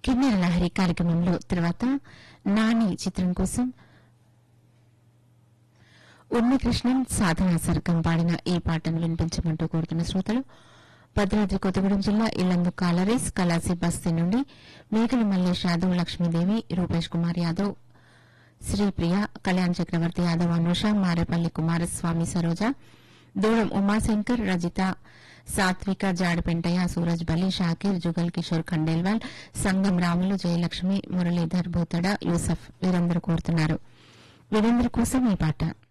కిన్నెర లహరి కార్యక్రమంలో తర్వాత నాని చిత్రం కోసం ఉన్నకృష్ణన్ సాధనా సర్గం పాడిన ఈ పాటను వినిపించమంటూ కోరుతున్న శ్రోతలు భద్రాద్రి కొత్తగూడెం జిల్లా ఇల్లందు కాలరీస్ కలాసి బస్తీ నుండి మేకల మల్లేష్ యాదవ్ లక్ష్మీదేవి రూపేష్ కుమార్ యాదవ్ శ్రీప్రియ కళ్యాణ్ చక్రవర్తి యాదవ్ అనుష మారేపల్లి కుమారస్వామి సరోజ దూరం ఉమాశంకర్ రజిత సాత్విక జాడపెంటయ్య సూరజ్ బలి షాకీర్ జుగల్ కిషోర్ ఖండేల్వాల్ సంగం రాములు జయలక్ష్మి మురళీధర్ భూతడ యూసఫ్ వీరందరూ కోరుతున్నారు వీరందరి కోసం ఈ పాట